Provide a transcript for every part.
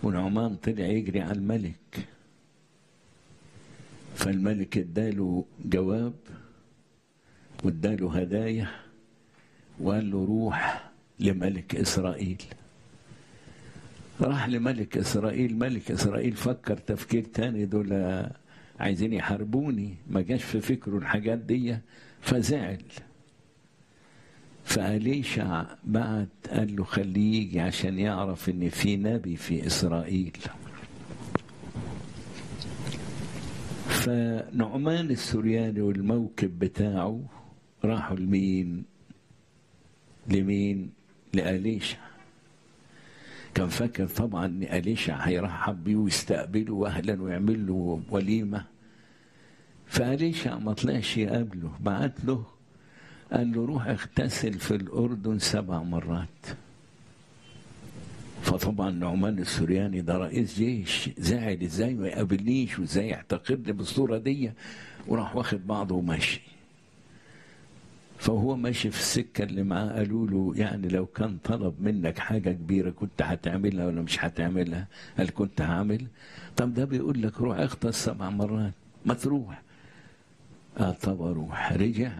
ونعمان طلع يجري على الملك فالملك اداله جواب واداله هدايا وقال له روح لملك اسرائيل راح لملك اسرائيل ملك اسرائيل فكر تفكير تاني دول عايزين يحاربوني ما جاش في فكره الحاجات دي فزعل فأليشع بعت قال له خليه يجي عشان يعرف ان في نبي في اسرائيل فنعمان السورياني والموكب بتاعه راحوا لمين لمين لأليشع كان فاكر طبعا ان أليشع هيرحب بيه ويستقبله واهلا ويعمل له وليمه فأليشع ما طلعش يقابله بعت له قال له روح اغتسل في الأردن سبع مرات فطبعا نعمان السورياني ده رئيس جيش زعل ازاي ما يقابلنيش وازاي يعتقدني بالصوره دي وراح واخد بعضه وماشي فهو ماشي في السكة اللي معاه قالوا له يعني لو كان طلب منك حاجة كبيرة كنت هتعملها ولا مش هتعملها هل كنت هعمل طب ده بيقول لك روح اغتسل سبع مرات ما تروح آه طب اروح رجع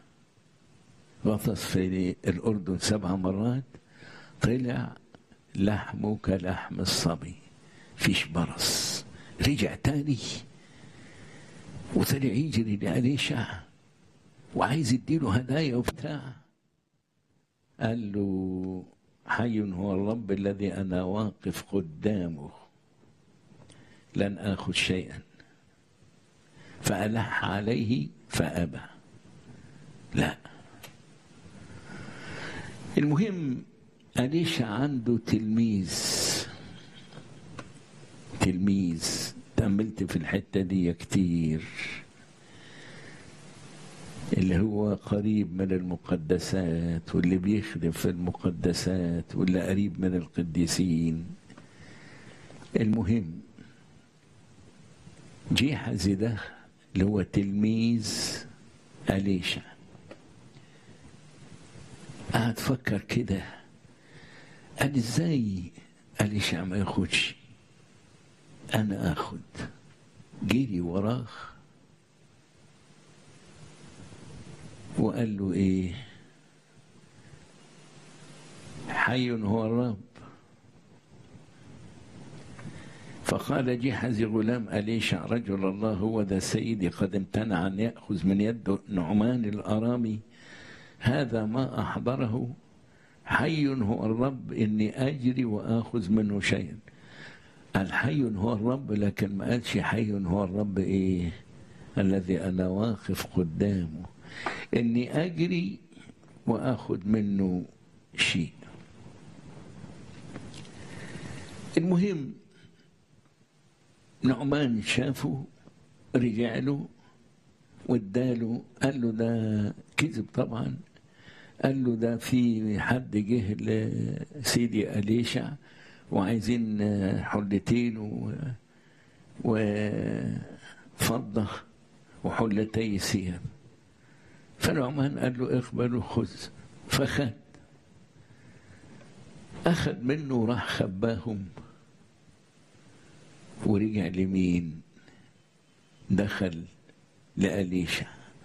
غطس في الأردن سبع مرات طلع لحمه كلحم الصبي فيش برص رجع تاني وطلع يجري لأليشع وعايز يديله هدايا وبتاع قال له حي هو الرب الذي أنا واقف قدامه لن آخذ شيئا فألح عليه فأبى لا المهم أليشا عنده تلميذ تلميذ تأملت في الحتة دي كتير اللي هو قريب من المقدسات واللي بيخدم في المقدسات واللي قريب من القديسين المهم جيحزي ده اللي هو تلميذ أليشا قعد فكر كده قال ازاي أليشع ما ياخدش انا اخد جري وراه وقال له ايه حي هو الرب فقال جحزي غلام أليشع رجل الله هو ذا سيدي قد امتنع أن يأخذ من يد نعمان الأرامي هذا ما أحضره حي هو الرب إني أجري وآخذ منه شيئا الحي هو الرب لكن ما قالش حي هو الرب إيه الذي أنا واقف قدامه إني أجري وآخذ منه شيء المهم نعمان شافه رجع له واداله قال له ده كذب طبعا قال له ده في حد جه لسيدي أليشع وعايزين حلتين و... وفضة وحلتي ثياب فنعمان قال له اقبل وخذ فخد أخذ منه وراح خباهم ورجع لمين دخل لأليشع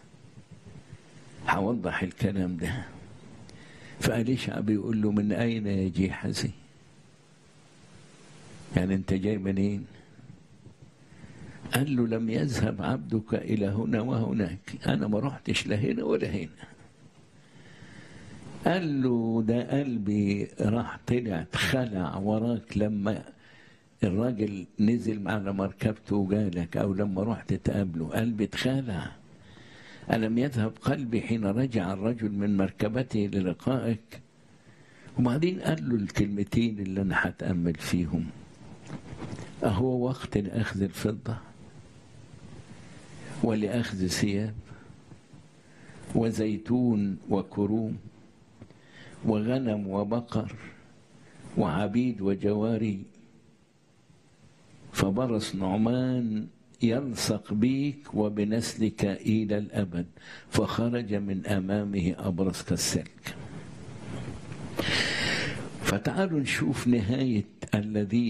هوضح الكلام ده فأليشع بيقول له من أين يا جيحزي يعني أنت جاي منين قال له لم يذهب عبدك إلى هنا وهناك أنا ما رحتش لا هنا ولا هنا قال له ده قلبي راح طلع اتخلع وراك لما الراجل نزل على مركبته وجالك او لما رحت تقابله قلبي اتخلع ألم يذهب قلبي حين رجع الرجل من مركبته للقائك وبعدين قال له الكلمتين اللي أنا هتأمل فيهم أهو وقت لأخذ الفضة ولأخذ ثياب وزيتون وكروم وغنم وبقر وعبيد وجواري فبرص نعمان يلصق بيك وبنسلك إلى الأبد فخرج من أمامه أبرص كالسلك فتعالوا نشوف نهاية الذين